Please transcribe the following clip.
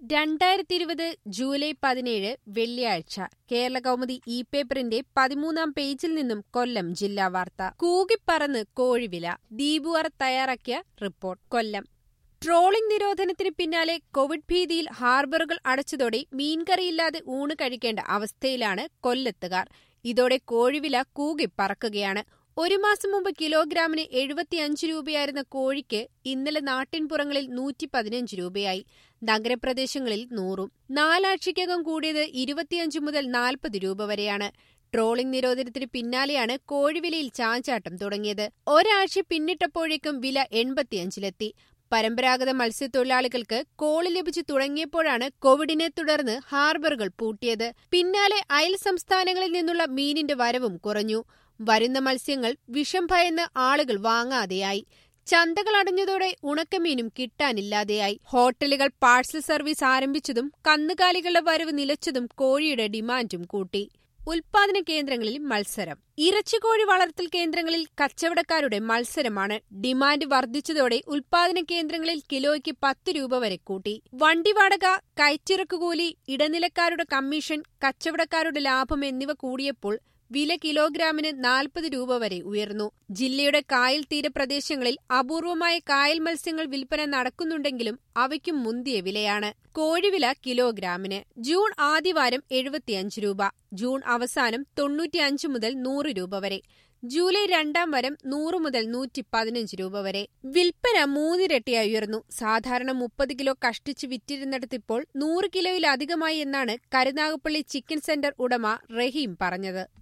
രണ്ടായിരത്തി ഇരുപത് ജൂലൈ പതിനേഴ് വെള്ളിയാഴ്ച കേരള കൗമുദി ഇ പേപ്പറിന്റെ പതിമൂന്നാം പേജിൽ നിന്നും കൊല്ലം ജില്ലാ വാർത്ത കൂകിപ്പറന്ന് കോഴിവില ദീപുവർ തയ്യാറാക്കിയ റിപ്പോർട്ട് കൊല്ലം ട്രോളിംഗ് നിരോധനത്തിന് പിന്നാലെ കോവിഡ് ഭീതിയിൽ ഹാർബറുകൾ അടച്ചതോടെ മീൻകറിയില്ലാതെ ഊണ് കഴിക്കേണ്ട അവസ്ഥയിലാണ് കൊല്ലത്തുകാർ ഇതോടെ കോഴിവില കൂകിപ്പറക്കുകയാണ് ഒരു മാസം മുമ്പ് കിലോഗ്രാമിന് എഴുപത്തിയഞ്ച് രൂപയായിരുന്ന കോഴിക്ക് ഇന്നലെ നാട്ടിൻപുറങ്ങളിൽ നൂറ്റി പതിനഞ്ച് രൂപയായി നഗരപ്രദേശങ്ങളിൽ നൂറും നാലാഴ്ചയ്ക്കകം കൂടിയത് ഇരുപത്തിയഞ്ച് മുതൽ നാൽപ്പത് രൂപ വരെയാണ് ട്രോളിംഗ് നിരോധനത്തിന് പിന്നാലെയാണ് കോഴിവിലയിൽ ചാഞ്ചാട്ടം തുടങ്ങിയത് ഒരാഴ്ച പിന്നിട്ടപ്പോഴേക്കും വില എൺപത്തിയഞ്ചിലെത്തി പരമ്പരാഗത മത്സ്യത്തൊഴിലാളികൾക്ക് കോള് ലഭിച്ചു തുടങ്ങിയപ്പോഴാണ് കോവിഡിനെ തുടർന്ന് ഹാർബറുകൾ പൂട്ടിയത് പിന്നാലെ അയൽ സംസ്ഥാനങ്ങളിൽ നിന്നുള്ള മീനിന്റെ വരവും കുറഞ്ഞു വരുന്ന മത്സ്യങ്ങൾ വിഷം ഭയന്ന് ആളുകൾ വാങ്ങാതെയായി ചന്തകൾ അടഞ്ഞതോടെ ഉണക്കമീനും കിട്ടാനില്ലാതെയായി ഹോട്ടലുകൾ പാഴ്സൽ സർവീസ് ആരംഭിച്ചതും കന്നുകാലികളുടെ വരവ് നിലച്ചതും കോഴിയുടെ ഡിമാൻഡും കൂട്ടി ഉൽപാദന കേന്ദ്രങ്ങളിൽ മത്സരം ഇറച്ചിക്കോഴി വളർത്തൽ കേന്ദ്രങ്ങളിൽ കച്ചവടക്കാരുടെ മത്സരമാണ് ഡിമാൻഡ് വർദ്ധിച്ചതോടെ ഉൽപാദന കേന്ദ്രങ്ങളിൽ കിലോയ്ക്ക് പത്ത് രൂപ വരെ കൂട്ടി വണ്ടി വാടക കയറ്റിറക്കുകൂലി ഇടനിലക്കാരുടെ കമ്മീഷൻ കച്ചവടക്കാരുടെ ലാഭം എന്നിവ കൂടിയപ്പോൾ വില കിലോഗ്രാമിന് നാൽപ്പത് രൂപ വരെ ഉയർന്നു ജില്ലയുടെ കായൽ തീരപ്രദേശങ്ങളിൽ അപൂർവമായ കായൽ മത്സ്യങ്ങൾ വിൽപ്പന നടക്കുന്നുണ്ടെങ്കിലും അവയ്ക്കും മുന്തിയ വിലയാണ് കോഴിവില കിലോഗ്രാമിന് ജൂൺ ആദ്യവാരം എഴുപത്തിയഞ്ച് രൂപ ജൂൺ അവസാനം തൊണ്ണൂറ്റിയഞ്ച് മുതൽ നൂറ് രൂപ വരെ ജൂലൈ രണ്ടാം വരം നൂറ് മുതൽ നൂറ്റി പതിനഞ്ച് രൂപ വരെ വിൽപ്പന മൂന്നിരട്ടിയായി ഉയർന്നു സാധാരണ മുപ്പത് കിലോ കഷ്ടിച്ച് വിറ്റിരുന്നിടത്തിപ്പോൾ നൂറ് കിലോയിലധികമായി എന്നാണ് കരുനാഗപ്പള്ളി ചിക്കൻ സെന്റർ ഉടമ റഹീം പറഞ്ഞത്